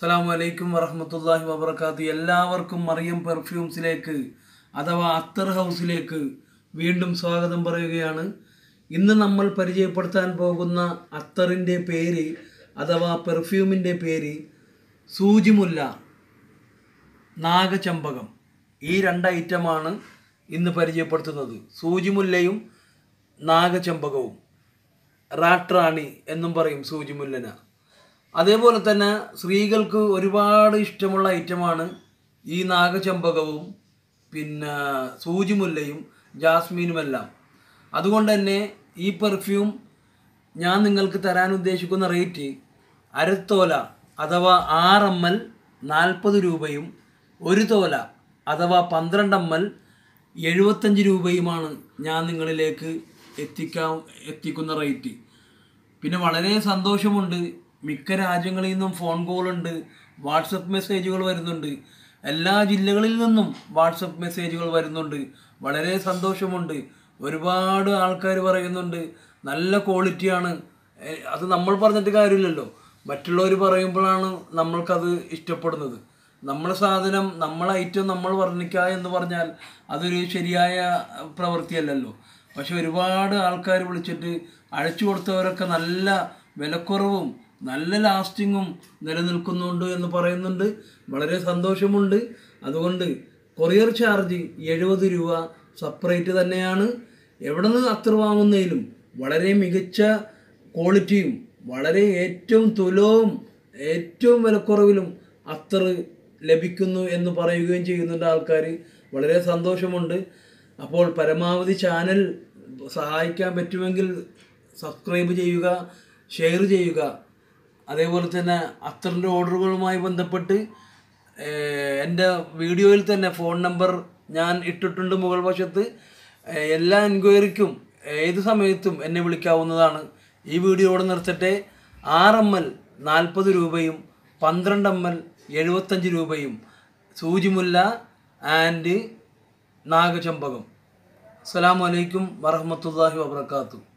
അസ്സലാമു അലൈക്കും വറഹമത്തല്ലാഹി വബർക്കാത്തു എല്ലാവർക്കും മറിയം പെർഫ്യൂംസിലേക്ക് അഥവാ അത്തർ ഹൗസിലേക്ക് വീണ്ടും സ്വാഗതം പറയുകയാണ് ഇന്ന് നമ്മൾ പരിചയപ്പെടുത്താൻ പോകുന്ന അത്തറിൻ്റെ പേര് അഥവാ പെർഫ്യൂമിൻ്റെ പേര് സൂചിമുല്ല നാഗചമ്പകം ഈ രണ്ട് ഐറ്റമാണ് ഇന്ന് പരിചയപ്പെടുത്തുന്നത് സൂചിമുല്ലയും നാഗചമ്പകവും റാട്രാണി എന്നും പറയും സൂചിമുല്ലന അതേപോലെ തന്നെ സ്ത്രീകൾക്ക് ഒരുപാട് ഇഷ്ടമുള്ള ഐറ്റമാണ് ഈ നാഗചമ്പകവും പിന്നെ സൂചിമുല്ലയും ജാസ്മീനുമെല്ലാം അതുകൊണ്ട് തന്നെ ഈ പെർഫ്യൂം ഞാൻ നിങ്ങൾക്ക് തരാൻ ഉദ്ദേശിക്കുന്ന റേറ്റ് അരത്തോല അഥവാ ആറ് എം എൽ നാൽപ്പത് രൂപയും ഒരു തോല അഥവാ പന്ത്രണ്ട് എം എൽ എഴുപത്തഞ്ച് രൂപയുമാണ് ഞാൻ നിങ്ങളിലേക്ക് എത്തിക്കാൻ എത്തിക്കുന്ന റേറ്റ് പിന്നെ വളരെ സന്തോഷമുണ്ട് മിക്ക രാജ്യങ്ങളിൽ നിന്നും ഫോൺ കോളുണ്ട് വാട്സപ്പ് മെസ്സേജുകൾ വരുന്നുണ്ട് എല്ലാ ജില്ലകളിൽ നിന്നും വാട്സപ്പ് മെസ്സേജുകൾ വരുന്നുണ്ട് വളരെ സന്തോഷമുണ്ട് ഒരുപാട് ആൾക്കാർ പറയുന്നുണ്ട് നല്ല ക്വാളിറ്റിയാണ് എ, അത് നമ്മൾ പറഞ്ഞിട്ട് കാര്യമില്ലല്ലോ മറ്റുള്ളവർ പറയുമ്പോഴാണ് നമ്മൾക്കത് ഇഷ്ടപ്പെടുന്നത് നമ്മളെ സാധനം നമ്മളെ ഐറ്റം നമ്മൾ വർണ്ണിക്കുക എന്ന് പറഞ്ഞാൽ അതൊരു ശരിയായ പ്രവൃത്തിയല്ലല്ലോ പക്ഷെ ഒരുപാട് ആൾക്കാർ വിളിച്ചിട്ട് അഴിച്ചു കൊടുത്തവരൊക്കെ നല്ല വിലക്കുറവും നല്ല ലാസ്റ്റിങ്ങും നിലനിൽക്കുന്നുണ്ട് എന്ന് പറയുന്നുണ്ട് വളരെ സന്തോഷമുണ്ട് അതുകൊണ്ട് കൊറിയർ ചാർജ് എഴുപത് രൂപ സെപ്പറേറ്റ് തന്നെയാണ് എവിടെ നിന്ന് അത്ര വാങ്ങുന്നതിലും വളരെ മികച്ച ക്വാളിറ്റിയും വളരെ ഏറ്റവും തുലവും ഏറ്റവും വിലക്കുറവിലും അത്തർ ലഭിക്കുന്നു എന്ന് പറയുകയും ചെയ്യുന്നുണ്ട് ആൾക്കാർ വളരെ സന്തോഷമുണ്ട് അപ്പോൾ പരമാവധി ചാനൽ സഹായിക്കാൻ പറ്റുമെങ്കിൽ സബ്സ്ക്രൈബ് ചെയ്യുക ഷെയർ ചെയ്യുക അതേപോലെ തന്നെ അത്തറിൻ്റെ ഓർഡറുകളുമായി ബന്ധപ്പെട്ട് ഏഹ്, എൻ്റെ വീഡിയോയിൽ തന്നെ ഫോൺ നമ്പർ ഞാൻ ഇട്ടിട്ടുണ്ട് മുകൾ വശത്ത് ഏഹ്, എല്ലാ എൻക്വയറിക്കും ഏത് സമയത്തും എന്നെ വിളിക്കാവുന്നതാണ് ഈ വീഡിയോയോട് നിർത്തട്ടെ ആറ് എം എൽ നാൽപ്പത് രൂപയും പന്ത്രണ്ട് എം എൽ എഴുപത്തഞ്ച് രൂപയും സൂചിമുല്ല ആൻഡ് നാഗചമ്പകം അസ്സലാമു അലൈക്കും വറഹ്മത്തുള്ളാഹി വബർക്കാത്തു